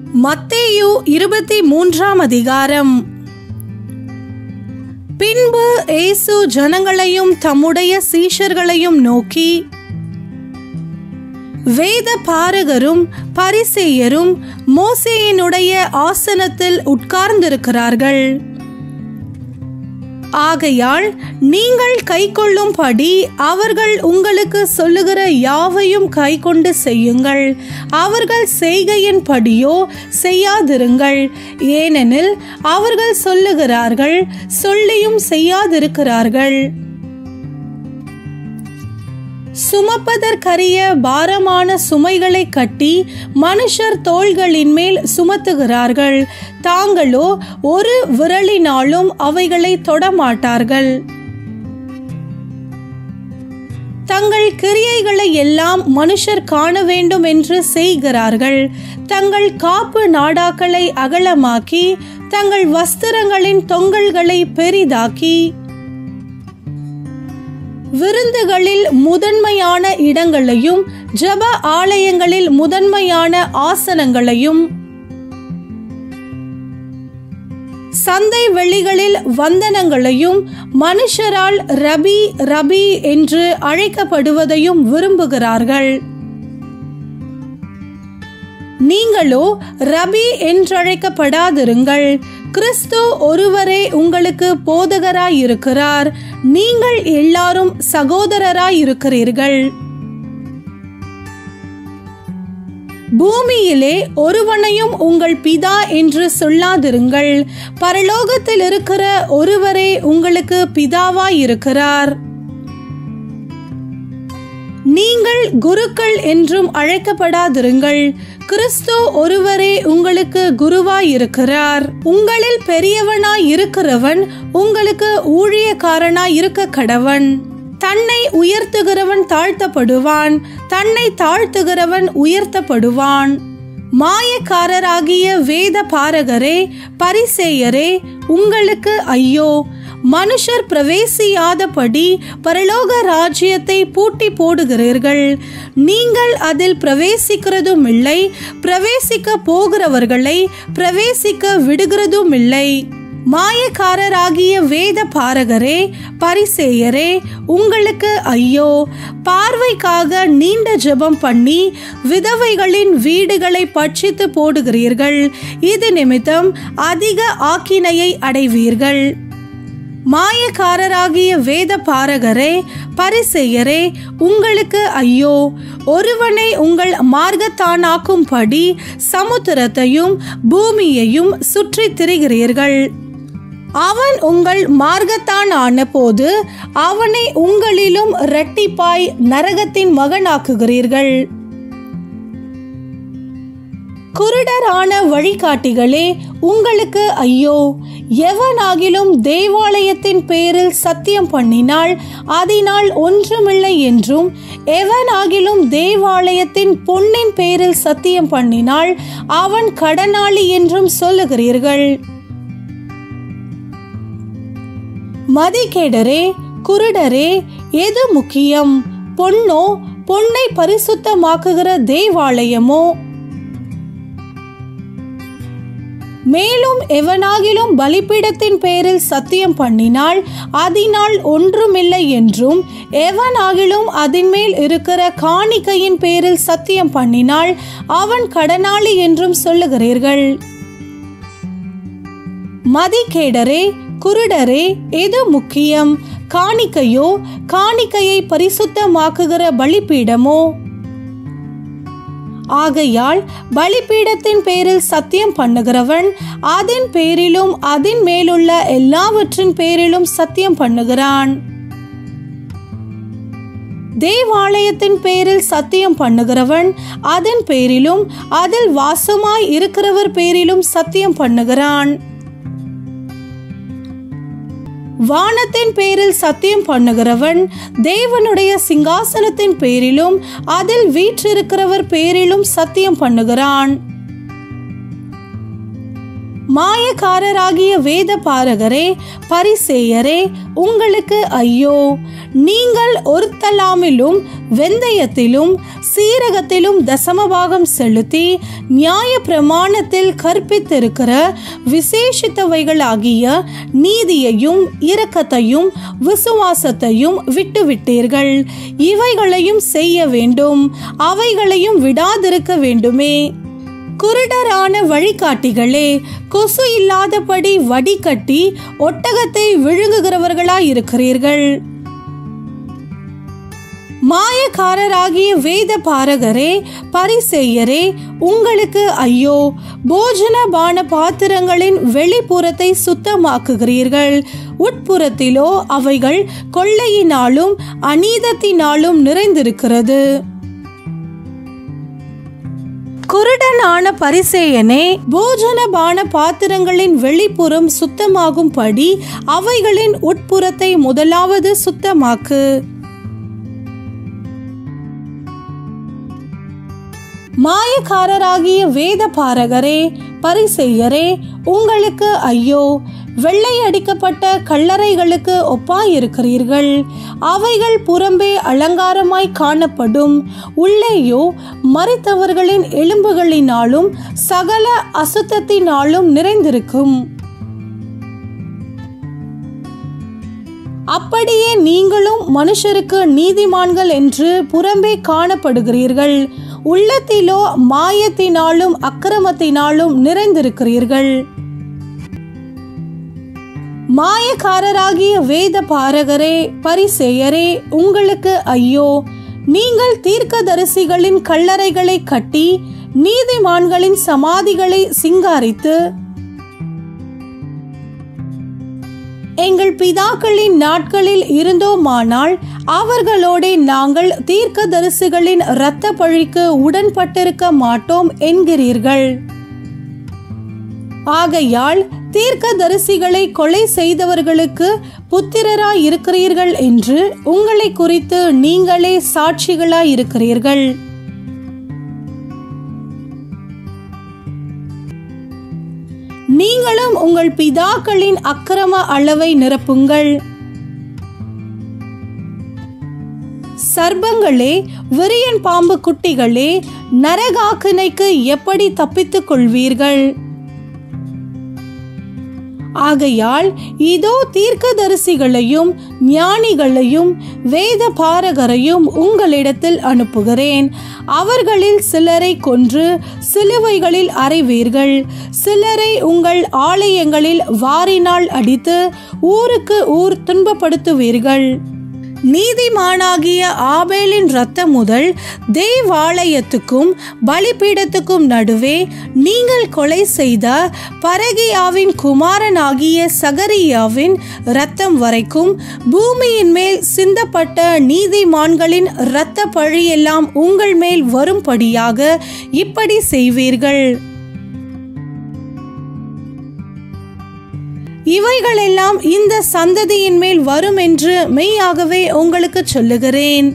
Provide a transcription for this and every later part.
மத்தேயு இருபத்தி மூன்றாம் அதிகாரம் பின்பு இயேசு ஜனங்களையும் தம்முடைய சீஷர்களையும் நோக்கி வேத பாரகரும் பரிசேயரும் மோசேயினுடைய ஆசனத்தில் உட்கார்ந்திருக்கிறார்கள் ஆகையால் நீங்கள் கைக்கொள்ளும்படி அவர்கள் உங்களுக்கு சொல்லுகிற யாவையும் கைக்கொண்டு செய்யுங்கள் அவர்கள் செய்கையின்படியோ செய்யாதிருங்கள் ஏனெனில் அவர்கள் சொல்லுகிறார்கள் சொல்லியும் செய்யாதிருக்கிறார்கள் சுமப்பதற்கரிய பாரமான சுமைகளை கட்டி மனுஷர் தோள்களின் மேல் சுமத்துகிறார்கள் தாங்களோ ஒரு விரலினாலும் அவைகளை தொடமாட்டார்கள் தங்கள் கிரியைகளை எல்லாம் மனுஷர் காண வேண்டும் என்று செய்கிறார்கள் தங்கள் காப்பு நாடாக்களை அகலமாக்கி தங்கள் வஸ்திரங்களின் தொங்கல்களை பெரிதாக்கி விருந்துகளில் முதன்மையான இடங்களையும் ஜப ஆலயங்களில் முதன்மையான ஆசனங்களையும் சந்தை வெளிகளில் வந்தனங்களையும் மனுஷரால் ரபி ரபி என்று அழைக்கப்படுவதையும் விரும்புகிறார்கள் நீங்களோ ரபி என்றழைக்கப்படாதிருங்கள் கிறிஸ்து ஒருவரே உங்களுக்கு போதகராயிருக்கிறார் நீங்கள் எல்லாரும் சகோதரராயிருக்கிறீர்கள் பூமியிலே ஒருவனையும் உங்கள் பிதா என்று சொல்லாதிருங்கள் பரலோகத்தில் இருக்கிற ஒருவரே உங்களுக்கு பிதாவாயிருக்கிறார் நீங்கள் குருக்கள் என்றும் அழைக்கப்படாதிருங்கள் கிறிஸ்து ஒருவரே உங்களுக்கு குருவாயிருக்கிறார் உங்களில் பெரியவனாய் இருக்கிறவன் உங்களுக்கு ஊழியக்காரனாய் இருக்க கடவன் தன்னை உயர்த்துகிறவன் தாழ்த்தப்படுவான் தன்னை தாழ்த்துகிறவன் உயர்த்தப்படுவான் மாயக்காரராகிய வேத பாரகரே பரிசேயரே உங்களுக்கு ஐயோ மனுஷர் பிரவேசியாதபடி பரலோக ராஜ்யத்தை பூட்டி போடுகிறீர்கள் நீங்கள் அதில் பிரவேசிக்கிறதும் இல்லை பிரவேசிக்க போகிறவர்களை பிரவேசிக்க விடுகிறதும் இல்லை மாயக்காரராகிய வேத பாரகரே பரிசேயரே உங்களுக்கு ஐயோ பார்வைக்காக நீண்ட ஜெபம் பண்ணி விதவைகளின் வீடுகளை பட்சித்து போடுகிறீர்கள் இது நிமித்தம் அதிக ஆக்கினையை அடைவீர்கள் மாயக்காரராகிய வேத பாரகரே பரிசெயரே உங்களுக்கு ஐயோ ஒருவனை உங்கள் மார்க்கத்தானாக்கும்படி சமுத்திரத்தையும் பூமியையும் சுற்றித் திரிகிறீர்கள் அவன் உங்கள் மார்க்கத்தான் ஆன போது அவனை உங்களிலும் இரட்டிப்பாய் நரகத்தின் மகனாக்குகிறீர்கள் குருடரான வழிகாட்டிகளே உங்களுக்கு ஐயோ எவனாகிலும் தேவாலயத்தின் பேரில் சத்தியம் பண்ணினால் அதனால் ஒன்றுமில்லை என்றும் எவனாகிலும் தேவாலயத்தின் பொன்னின் பேரில் சத்தியம் பண்ணினால் அவன் கடனாளி என்றும் சொல்லுகிறீர்கள் மதிகேடரே குருடரே எது முக்கியம் பொன்னோ பொன்னை பரிசுத்தமாக்குகிற தேவாலயமோ மேலும் எவனாகிலும் பலிபீடத்தின் பேரில் சத்தியம் பண்ணினால் அதனால் ஒன்றுமில்லை என்றும் எவனாகிலும் அதன் மேல் இருக்கிற காணிக்கையின் பேரில் சத்தியம் பண்ணினால் அவன் கடனாளி என்றும் சொல்லுகிறீர்கள் மதிகேடரே குருடரே எது முக்கியம் காணிக்கையோ காணிக்கையை பரிசுத்தமாக்குகிற பலிபீடமோ ஆகையால் பலிபீடத்தின் பேரில் சத்தியம் பண்ணுகிறவன் அதன் பேரிலும் அதன் மேலுள்ள எல்லாவற்றின் பேரிலும் சத்தியம் பண்ணுகிறான் தேவாலயத்தின் பேரில் சத்தியம் பண்ணுகிறவன் அதன் பேரிலும் அதில் வாசமாய் இருக்கிறவர் பேரிலும் சத்தியம் பண்ணுகிறான் வானத்தின் பேரில் சத்தியம் பண்ணுகிறவன் தேவனுடைய சிங்காசனத்தின் பேரிலும் அதில் வீற்றிருக்கிறவர் பேரிலும் சத்தியம் பண்ணுகிறான் மாயக்காரராகிய வேத பாரகரே பரிசேயரே உங்களுக்கு ஐயோ நீங்கள் ஒருத்தலாமிலும் வெந்தயத்திலும் சீரகத்திலும் தசமபாகம் செலுத்தி நியாய பிரமாணத்தில் கற்பித்திருக்கிற விசேஷித்தவைகளாகிய நீதியையும் இரக்கத்தையும் விசுவாசத்தையும் விட்டுவிட்டீர்கள் இவைகளையும் செய்ய வேண்டும் அவைகளையும் விடாதிருக்க வேண்டுமே குருடரான வழிகாட்டிகளே கொசு இல்லாதபடி வடிகட்டி ஒட்டகத்தை விழுங்குகிறவர்களாயிருக்கிறீர்கள் மாயக்காரராகிய வேத பாரகரே பரிசெய்யரே உங்களுக்கு ஐயோ போஜன பான பாத்திரங்களின் வெளிப்புறத்தை சுத்தமாக்குகிறீர்கள் உட்புறத்திலோ அவைகள் கொள்ளையினாலும் அநீதத்தினாலும் நிறைந்திருக்கிறது குருடனான பரிசேயனே போஜன பான பாத்திரங்களின் வெளிப்புறம் சுத்தமாகும்படி அவைகளின் உட்புறத்தை முதலாவது சுத்தமாக்கு மாயக்காரராகிய வேத பாரகரே பரிசெய்யரே உங்களுக்கு ஐயோ வெள்ளை அடிக்கப்பட்ட கல்லறைகளுக்கு ஒப்பாயிருக்கிறீர்கள் அவைகள் புறம்பே அலங்காரமாய் காணப்படும் உள்ளேயோ மறித்தவர்களின் எலும்புகளினாலும் சகல அசுத்தத்தினாலும் நிறைந்திருக்கும் அப்படியே நீங்களும் மனுஷருக்கு நீதிமான்கள் என்று புறம்பே காணப்படுகிறீர்கள் உள்ளத்திலோ மாயத்தினாலும் அக்கிரமத்தினாலும் நிறைந்திருக்கிறீர்கள் மாயக்காரராகிய வேத பாரகரே பரிசேயரே உங்களுக்கு ஐயோ நீங்கள் தீர்க்கதரிசிகளின் கல்லறைகளை கட்டி நீதிமான்களின் சமாதிகளை சிங்காரித்து எங்கள் பிதாக்களின் நாட்களில் இருந்தோமானால் அவர்களோடே நாங்கள் தீர்க்கதரிசிகளின் இரத்த பழிக்கு உடன்பட்டிருக்க மாட்டோம் என்கிறீர்கள் ஆகையால் தீர்க்கதரிசிகளை கொலை செய்தவர்களுக்கு புத்திரராய் இருக்கிறீர்கள் என்று உங்களை குறித்து நீங்களே சாட்சிகளாய் இருக்கிறீர்கள் நீங்களும் உங்கள் பிதாக்களின் அக்கிரம அளவை நிரப்புங்கள் சர்ப்பங்களே விரியன் பாம்பு குட்டிகளே நரகாக்கினைக்கு எப்படி தப்பித்துக் கொள்வீர்கள் ஆகையால் இதோ தீர்க்கதரிசிகளையும் ஞானிகளையும் வேத பாரகரையும் உங்களிடத்தில் அனுப்புகிறேன் அவர்களில் சிலரை கொன்று சிலுவைகளில் அறைவீர்கள் சிலரை உங்கள் ஆலயங்களில் வாரினால் அடித்து ஊருக்கு ஊர் துன்பப்படுத்துவீர்கள் நீதிமானாகிய ஆபேலின் இரத்தம் முதல் தேவாலயத்துக்கும் பலிபீடத்துக்கும் நடுவே நீங்கள் கொலை செய்த பரகியாவின் குமாரனாகிய சகரியாவின் இரத்தம் வரைக்கும் பூமியின் மேல் சிந்தப்பட்ட நீதிமான்களின் இரத்த பழியெல்லாம் உங்கள் மேல் வரும்படியாக இப்படி செய்வீர்கள் இவைகளெல்லாம் இந்த சந்ததியின் மேல் வரும் என்று மெய்யாகவே உங்களுக்கு சொல்லுகிறேன்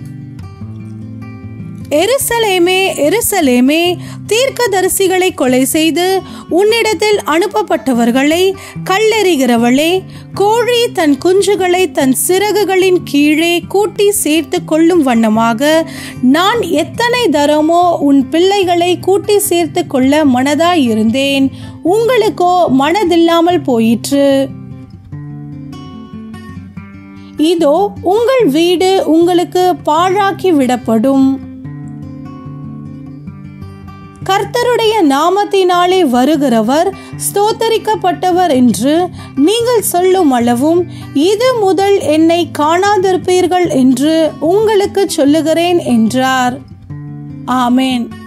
எருசலேமே எருசலேமே தீர்க்கதரிசிகளை கொலை செய்து உன்னிடத்தில் அனுப்பப்பட்டவர்களை கல்லெறிகிறவளே கோழி தன் குஞ்சுகளை தன் சிறகுகளின் கீழே கூட்டி சேர்த்து கொள்ளும் வண்ணமாக நான் எத்தனை தரமோ உன் பிள்ளைகளை கூட்டி சேர்த்து கொள்ள மனதாயிருந்தேன் உங்களுக்கோ மனதில்லாமல் போயிற்று இதோ உங்கள் வீடு உங்களுக்கு பாழாக்கி விடப்படும் கர்த்தருடைய நாமத்தினாலே வருகிறவர் ஸ்தோத்தரிக்கப்பட்டவர் என்று நீங்கள் சொல்லும் அளவும் இது முதல் என்னை காணாதிருப்பீர்கள் என்று உங்களுக்கு சொல்லுகிறேன் என்றார் ஆமேன்